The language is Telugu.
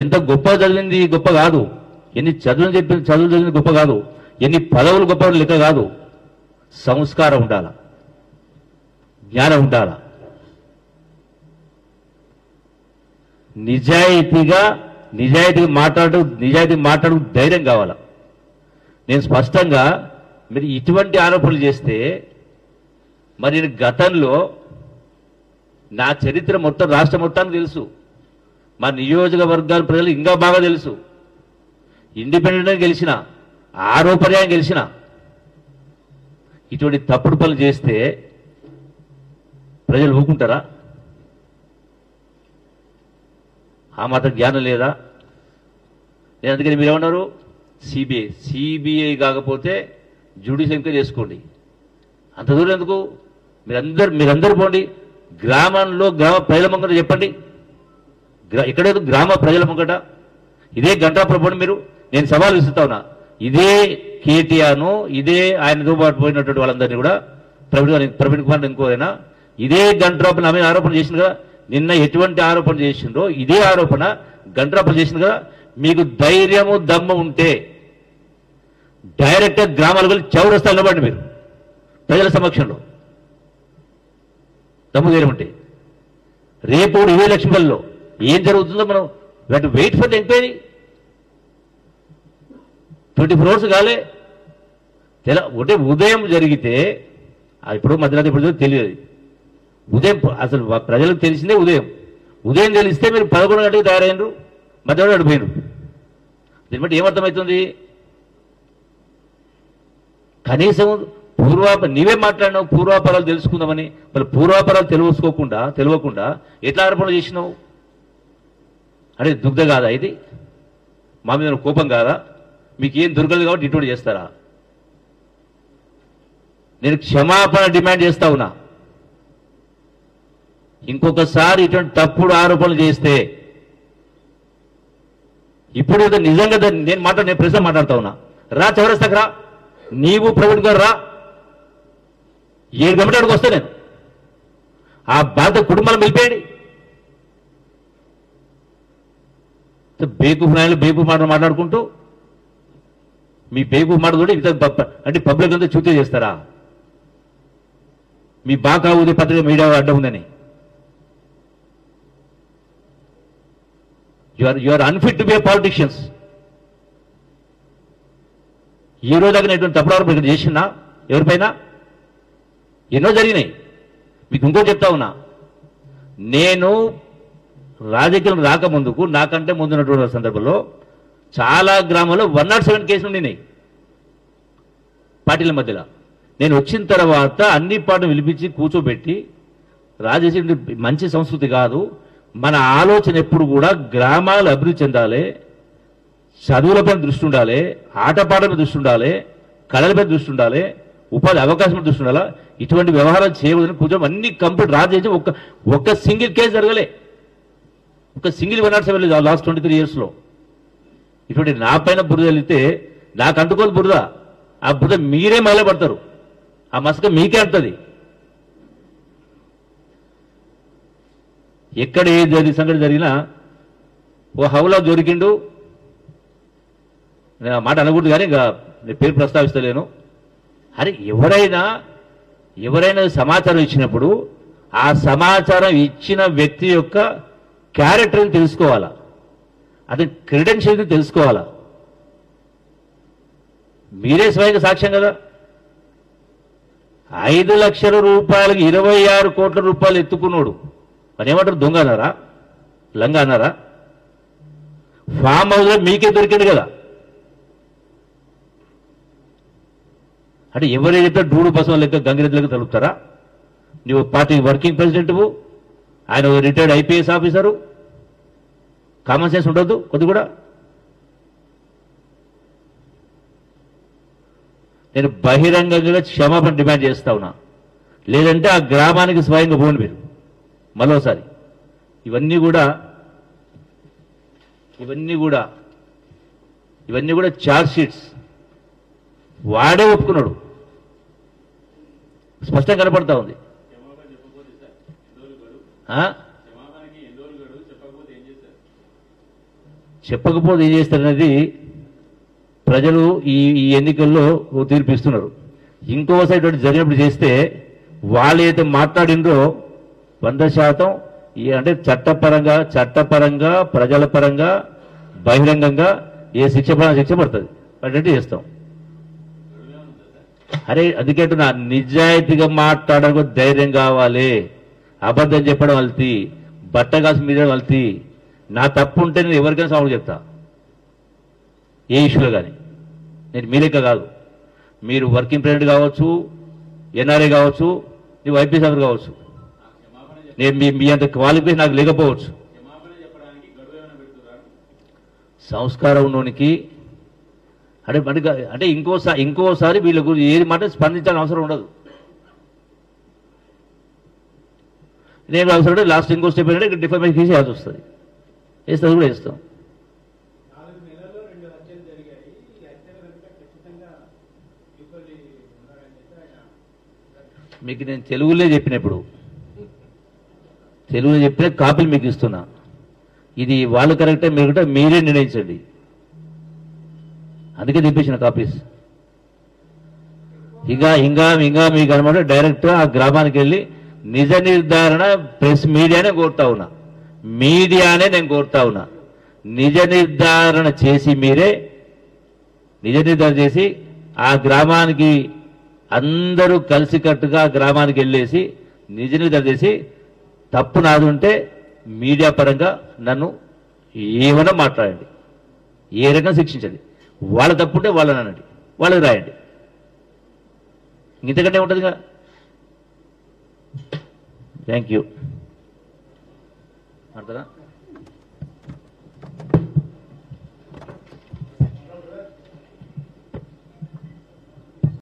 ఎంత గొప్ప చదివింది గొప్ప కాదు ఎన్ని చదువులు చెప్పింది చదువులు చదివింది గొప్ప కాదు ఎన్ని పదవులు గొప్ప లెక్క కాదు సంస్కారం ఉండాల జ్ఞానం ఉండాల నిజాయితీగా నిజాయితీగా మాట్లాడు నిజాయితీ మాట్లాడు ధైర్యం కావాల నేను స్పష్టంగా మీరు ఇటువంటి ఆరోపణలు చేస్తే మరి నేను గతంలో నా చరిత్ర మొత్తం రాష్ట్ర మొత్తానికి తెలుసు మా నియోజకవర్గాల ప్రజలు ఇంకా బాగా తెలుసు ఇండిపెండెంట్గా గెలిచిన ఆరో పర్యాయం గెలిచిన ఇటువంటి తప్పుడు పనులు చేస్తే ప్రజలు ఊరుకుంటారా ఆ మాత్రం జ్ఞానం లేదా నేను అందుకని మీరేమన్నారు సిబిఐ సిబిఐ కాకపోతే జ్యుడిషియల్ ఎంక్వైరీ చేసుకోండి అంత దూరం ఎందుకు మీరందరు మీరందరూ పోండి గ్రామంలో గ్రామ ప్రజల ముంగట చెప్పండి గ్రా- ఎక్కడేదో గ్రామ ప్రజల ముంగట ఇదే గంటా ప్రభుని మీరు నేను సవాల్ విసురుతా ఉన్నా ఇదే కేటీఆర్ను ఇదే ఆయనతో పాటు పోయినటువంటి వాళ్ళందరినీ కూడా ప్రవీణ్ గారు- ప్రవీణ్ కుమార్ ఇంకోరైనా ఇదే గంట్రాపు నా మీద ఆరోపణ చేసింది కదా నిన్న ఎటువంటి ఆరోపణ చేసిండ్రో ఇదే ఆరోపణ గంట్రాపు చేసింది కదా మీకు ధైర్యము దమ్ము ఉంటే డైరెక్ట్గా గ్రామాలకు వెళ్ళి చౌరస్తా నిలబడి మీరు ప్రజల సమక్షంలో దమ్ము ధైర్యం ఉంటే రేపు ఇరవై లక్షలలో ఏం జరుగుతుందో మనం wait for the enquiry twenty four hours కాలే తెల ఒకటే ఉదయం జరిగితే ఆ ఇప్పుడు మధ్యరాత్రి ఇప్పుడు తెలియదు ఉదయం ప- అసలు వా- ప్రజలకు తెలిసిందే ఉదయం ఉదయం తెలిస్తే మీరు పదకొండు గంటలకు తయారైనరు మధ్యాహ్నం అడిపోయినరు దీన్ని బట్టి ఏమర్థమవుతుంది కనీసం పూర్వాప నీవే మాట్లాడినావు పూర్వాపరాలు తెలుసుకుందామని మరి పూర్వాపరాలు తెలుసుకోకుండా తెలియకుండా ఎట్లా ఆరోపణలు చేసినావు అంటే దుగ్ధ కాదా ఇది మా మీద ఉన్న కోపం కాదా మీకు ఏం దొరకదు కాబట్టి ఇటువంటి చేస్తారా నేను క్షమాపణ డిమాండ్ చేస్తా ఉన్నా ఇంకొకసారి ఇటువంటి తప్పుడు ఆరోపణలు చేస్తే ఇప్పుడు ఏదో నిజంగా దాన్ని నేను మాట్లాడ నేను ప్రశ్న మాట్లాడుతా ఉన్నా రా చౌరస్తాకు రా నీవు ప్రవీణ్ గారు రా ఏడు గంటలకు వస్తే నేను ఆ బాధ కుటుంబాలను పిలిపేయండి బేకు నాయలు బేకు మాట మాట్లాడుకుంటూ మీ బేకు మాట కూడా ఇంత ప- అంటే పబ్లిక్ అంతా చూతే చేస్తారా మీ బాకా ఊది పత్రిక మీడియా అడ్డం ఉందని you are you are unfit to be politicians ఈ రోజు దాకా నేను తప్పుడు ఆరోపణ ఇక్కడ చేసినా ఎవరిపైన ఎన్నో జరిగినాయి మీకు ఇంకో చెప్తా ఉన్నా నేను రాజకీయం రాకముందుకు నాకంటే ముందున్నటువంటి సందర్భంలో చాలా గ్రామాల్లో వన్ నాట్ సెవెన్ కేసులు ఉండినాయి పార్టీల మధ్యలో నేను వచ్చిన తర్వాత అన్ని పాటలు విలిపించి కూర్చోబెట్టి రాజకీయం మంచి సంస్కృతి కాదు మన ఆలోచన ఎప్పుడు కూడా గ్రామాలు అభివృద్ధి చెందాలి చదువులపై దృష్టి ఉండాలి ఆటపాటలపై దృష్టి ఉండాలి కళలపై దృష్టి ఉండాలి ఉపాధి అవకాశం దృష్టి ఉండాలి ఇటువంటి వ్యవహారాలు చేయవద్దని కూర్చొని అన్ని కంప్లీట్ రాజేసి ఒక్క ఒక్క సింగిల్ కేసు జరగలే ఒక single one not seven last twenty three ఇయర్స్లో ఇటువంటి నా పైన బురద వెళ్తే నాకు అంటుకోదు బురద ఆ బురద మీరే మైలపడతారు ఆ మసక మీకే అంటది ఎక్కడ ఏ జరిగి సంగతి జరిగినా ఓ హౌలా దొరికిండు నేను ఆ మాట అనకూడదు కానీ ఇంకా నేను పేరు ప్రస్తావిస్తలేను అరే ఎవరైనా ఎవరైనా సమాచారం ఇచ్చినప్పుడు ఆ సమాచారం ఇచ్చిన వ్యక్తి యొక్క క్యారెక్టర్ని తెలుసుకోవాలా అతని క్రెడెన్షియల్ని తెలుసుకోవాలా మీరే స్వయంగా సాక్ష్యం కదా ఐదు లక్షల రూపాయలకి ఇరవై ఆరు కోట్ల రూపాయలు ఎత్తుకున్నాడు మరి ఏమంటారు దొంగ అన్నారా లంగ అన్నారా ఫామ్ హౌస్లో మీకే దొరికింది కదా అంటే ఎవరే చెప్తే డూడు బసం లెక్క గంగిరెద్దులకు తలుపుతారా నువ్వు పార్టీ వర్కింగ్ ప్రెసిడెంట్వు ఆయన retired IPS officer common sense ఉండొద్దు కొద్ది కూడా నేను బహిరంగంగా క్షమాపణ డిమాండ్ చేస్తా ఉన్నా లేదంటే ఆ గ్రామానికి స్వయంగా పోండి మీరు మరోసారి ఇవన్నీ కూడా ఇవన్నీ కూడా ఇవన్నీ కూడా చార్జ్ షీట్స్ వాడే ఒప్పుకున్నాడు స్పష్టంగా కనపడతా ఉంది ఆ? చెప్పకపోతే ఏం చేస్తారనేది ప్రజలు ఈ ఈ ఎన్నికల్లో ఓ తీర్పు ఇస్తున్నారు ఇంకోసారి ఇటువంటి జరిగినప్పుడు చేస్తే వాళ్ళు ఏదైతే మాట్లాడిండ్రో వంద శాతం ఈ అంటే చట్టపరంగా చట్టపరంగా ప్రజల పరంగా బహిరంగంగా ఏ శిక్ష పడినా శిక్ష పడుతుంది అటువంటి చేస్తాం అరే అందుకే నా నిజాయితీగా మాట్లాడడానికి ధైర్యం కావాలి అబద్ధం చెప్పడం వల్తి బట్ట కాసి మీద వల్తి నా తప్పు ఉంటే నేను ఎవరికైనా సాగులు చెప్తా ఏ ఇష్యూలో కానీ నేను మీరేక కాదు మీరు వర్కింగ్ ప్రెసిడెంట్ కావచ్చు ఎన్ఆర్ఏ కావచ్చు నీ ఐపీఎస్ ఆఫీసర్ కావచ్చు నేను మీ మీ అంత క్వాలిఫికేషన్ నాకు లేకపోవచ్చు సంస్కారం ఉన్నోనికి అంటే మనకి అంటే ఇంకోసారి ఇంకోసారి వీళ్ళ గురించి ఏది మాట స్పందించాల్సిన అవసరం ఉండదు నేను అవసరం ఉంటే లాస్ట్ ఇంకో స్టెప్ ఏంటంటే ఇక్కడ డిఫర్మేషన్ కేసు వేయాల్సి వస్తుంది వేస్తే అది కూడా వేస్తాం నాలుగు నెలల్లో రెండు హత్యలు జరిగాయి ఈ హత్యల వెనుక ఖచ్చితంగా పీపుల్ ఉన్నారని చెప్పి ఆయన మీకు నేను తెలుగులో చెప్పినప్పుడు తెలుగులో చెప్పిన కాపీలు మీకు ఇస్తున్నా ఇది వాళ్ళు కరెక్టే మీరు కూడా మీరే నిర్ణయించండి అందుకే తెప్పించిన కాపీస్ ఇంకా ఇంకా ఇంకా మీకు అనమాట డైరెక్ట్ ఆ గ్రామానికి వెళ్ళి నిజ నిర్ధారణ ప్రెస్ మీడియానే కోరుతా ఉన్నా మీడియానే నేను కోరుతా ఉన్నా నిజ నిర్ధారణ చేసి మీరే నిజ నిర్ధారణ చేసి ఆ గ్రామానికి అందరూ కలిసికట్టుగా ఆ గ్రామానికి వెళ్ళేసి నిజ నిర్ధారణ చేసి తప్పు నాది ఉంటే మీడియా పరంగా నన్ను ఏమైనా మాట్లాడండి ఏ రకంగా శిక్షించండి వాళ్ళ తప్పుంటే వాళ్ళని అనండి వాళ్ళకి రాయండి ఇంతకంటే ఉంటుందిగా థ్యాంక్ యూ అర్థనా